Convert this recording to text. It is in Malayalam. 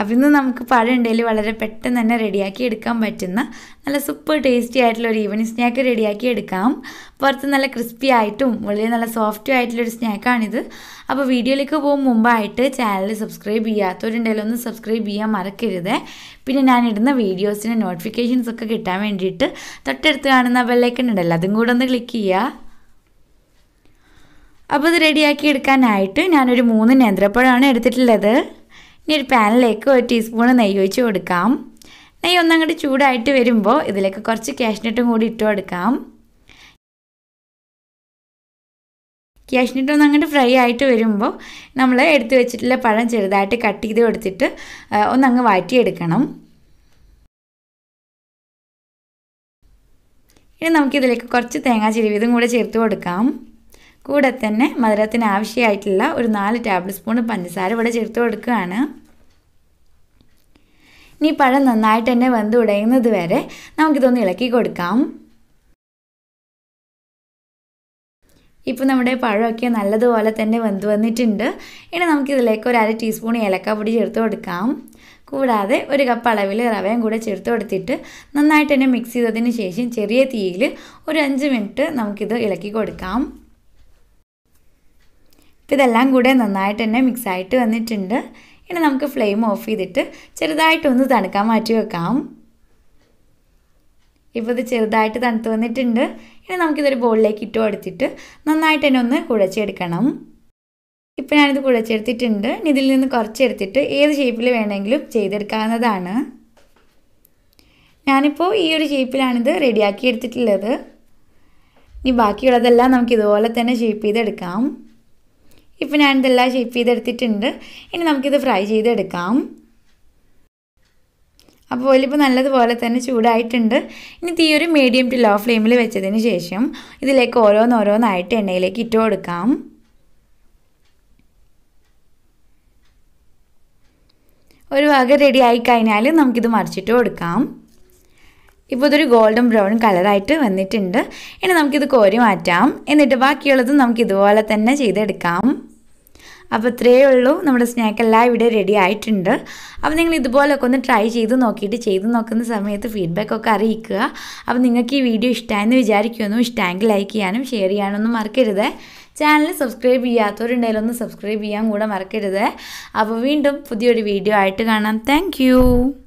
അപ്പം ഇന്ന് നമുക്ക് പഴം ഉണ്ടെങ്കിൽ വളരെ പെട്ടെന്ന് തന്നെ റെഡിയാക്കി എടുക്കാൻ പറ്റുന്ന നല്ല സൂപ്പർ ടേസ്റ്റി ആയിട്ടുള്ള ഒരു ഈവനിങ് സ്നാക്ക് റെഡിയാക്കി എടുക്കാം പുറത്ത് നല്ല ക്രിസ്പി ആയിട്ടും ഉള്ളിൽ നല്ല സോഫ്റ്റും ആയിട്ടുള്ളൊരു സ്നാക്കാണിത് അപ്പോൾ വീഡിയോയിലേക്ക് പോകും മുമ്പായിട്ട് ചാനൽ സബ്സ്ക്രൈബ് ചെയ്യാത്തവരുണ്ടെങ്കിലും ഒന്ന് സബ്സ്ക്രൈബ് ചെയ്യാൻ മറക്കരുത് പിന്നെ ഞാൻ ഇടുന്ന വീഡിയോസിന് നോട്ടിഫിക്കേഷൻസ് ഒക്കെ കിട്ടാൻ വേണ്ടിയിട്ട് തൊട്ടടുത്ത് കാണുന്ന ബെല്ലൈക്കൺ ഉണ്ടല്ലോ അതും കൂടെ ഒന്ന് ക്ലിക്ക് ചെയ്യുക അപ്പോൾ ഇത് റെഡിയാക്കി എടുക്കാനായിട്ട് ഞാനൊരു മൂന്ന് നേന്ത്രപ്പഴമാണ് എടുത്തിട്ടുള്ളത് ഇനി ഒരു പാനിലേക്ക് ഒരു ടീസ്പൂൺ നെയ്യ് ഒഴിച്ച് കൊടുക്കാം നെയ്യ് ഒന്നങ്ങോട്ട് ചൂടായിട്ട് വരുമ്പോൾ ഇതിലേക്ക് കുറച്ച് കാഷ്നട്ടും കൂടി ഇട്ട് കൊടുക്കാം കാഷ്നട്ട് ഒന്ന് അങ്ങോട്ട് ഫ്രൈ ആയിട്ട് വരുമ്പോൾ നമ്മൾ എടുത്തു വെച്ചിട്ടുള്ള പഴം ചെറുതായിട്ട് കട്ട് ചെയ്ത് കൊടുത്തിട്ട് ഒന്നങ്ങ് വാറ്റിയെടുക്കണം ഇനി നമുക്കിതിലേക്ക് കുറച്ച് തേങ്ങാ ചിരുവിതും കൂടെ ചേർത്ത് കൊടുക്കാം കൂടെ തന്നെ മധുരത്തിന് ആവശ്യമായിട്ടുള്ള ഒരു നാല് ടേബിൾ സ്പൂൺ പഞ്ചസാര ഇവിടെ ചേർത്ത് കൊടുക്കുകയാണ് ഇനി പഴം നന്നായിട്ട് തന്നെ വെന്ത് ഉടയുന്നത് വരെ നമുക്കിതൊന്ന് ഇളക്കി കൊടുക്കാം ഇപ്പോൾ നമ്മുടെ പഴമൊക്കെ നല്ലതുപോലെ തന്നെ വെന്ത് വന്നിട്ടുണ്ട് ഇനി നമുക്കിതിലേക്ക് ഒരു അര ടീസ്പൂൺ ഏലക്കാപ്പൊടി ചേർത്ത് കൊടുക്കാം കൂടാതെ ഒരു കപ്പ് അളവിൽ റവയും കൂടെ ചേർത്ത് കൊടുത്തിട്ട് നന്നായിട്ട് തന്നെ മിക്സ് ചെയ്തതിന് ശേഷം ചെറിയ തീയിൽ ഒരു അഞ്ച് മിനിറ്റ് നമുക്കിത് ഇളക്കി കൊടുക്കാം അപ്പോൾ ഇതെല്ലാം കൂടെ നന്നായിട്ട് തന്നെ മിക്സായിട്ട് വന്നിട്ടുണ്ട് ഇനി നമുക്ക് ഫ്ലെയിം ഓഫ് ചെയ്തിട്ട് ചെറുതായിട്ടൊന്ന് തണുക്കാൻ മാറ്റി വെക്കാം ഇപ്പോൾ ഇത് ചെറുതായിട്ട് തണുത്ത് വന്നിട്ടുണ്ട് ഇനി നമുക്കിതൊരു ബോളിലേക്ക് ഇട്ട് കൊടുത്തിട്ട് നന്നായിട്ട് തന്നെ ഒന്ന് കുഴച്ചെടുക്കണം ഇപ്പോൾ ഞാനിത് കുഴച്ചെടുത്തിട്ടുണ്ട് ഇതിൽ നിന്ന് കുറച്ചെടുത്തിട്ട് ഏത് ഷേപ്പിൽ വേണമെങ്കിലും ചെയ്തെടുക്കാവുന്നതാണ് ഞാനിപ്പോൾ ഈ ഒരു ഷേപ്പിലാണിത് റെഡിയാക്കി എടുത്തിട്ടുള്ളത് ഇനി ബാക്കിയുള്ളതെല്ലാം നമുക്ക് ഇതുപോലെ തന്നെ ഷേപ്പ് ചെയ്തെടുക്കാം ഇപ്പോൾ ഞാനിതെല്ലാം ഷേപ്പ് ചെയ്തെടുത്തിട്ടുണ്ട് ഇനി നമുക്കിത് ഫ്രൈ ചെയ്തെടുക്കാം അപ്പോൾ ഓലിപ്പോൾ നല്ലതുപോലെ തന്നെ ചൂടായിട്ടുണ്ട് ഇനി തീ ഒരു മീഡിയം ടു ലോ ഫ്ലെയിമിൽ വെച്ചതിന് ശേഷം ഇതിലേക്ക് ഓരോന്നോരോന്നായിട്ട് എണ്ണയിലേക്ക് ഇട്ട് കൊടുക്കാം ഒരു വക റെഡി ആയി കഴിഞ്ഞാൽ നമുക്കിത് മറിച്ചിട്ട് കൊടുക്കാം ഇപ്പോൾ ഇതൊരു ഗോൾഡൻ ബ്രൗൺ കളറായിട്ട് വന്നിട്ടുണ്ട് ഇനി നമുക്കിത് കോരി മാറ്റാം എന്നിട്ട് ബാക്കിയുള്ളത് നമുക്ക് ഇതുപോലെ തന്നെ ചെയ്തെടുക്കാം അപ്പോൾ ഇത്രയേ ഉള്ളൂ നമ്മുടെ സ്നാക്കെല്ലാം ഇവിടെ റെഡി ആയിട്ടുണ്ട് അപ്പോൾ നിങ്ങൾ ഇതുപോലൊക്കെ ഒന്ന് ട്രൈ ചെയ്ത് നോക്കിയിട്ട് ചെയ്ത് നോക്കുന്ന സമയത്ത് ഫീഡ്ബാക്ക് ഒക്കെ അറിയിക്കുക അപ്പോൾ നിങ്ങൾക്ക് ഈ വീഡിയോ ഇഷ്ടമായെന്ന് വിചാരിക്കുമെന്നും ഇഷ്ടമെങ്കിൽ ലൈക്ക് ചെയ്യാനും ഷെയർ ചെയ്യാനൊന്നും മറക്കരുത് ചാനൽ സബ്സ്ക്രൈബ് ചെയ്യാത്തവരുണ്ടെങ്കിൽ ഒന്ന് സബ്സ്ക്രൈബ് ചെയ്യാൻ കൂടെ മറക്കരുത് അപ്പോൾ വീണ്ടും പുതിയൊരു വീഡിയോ ആയിട്ട് കാണാം താങ്ക്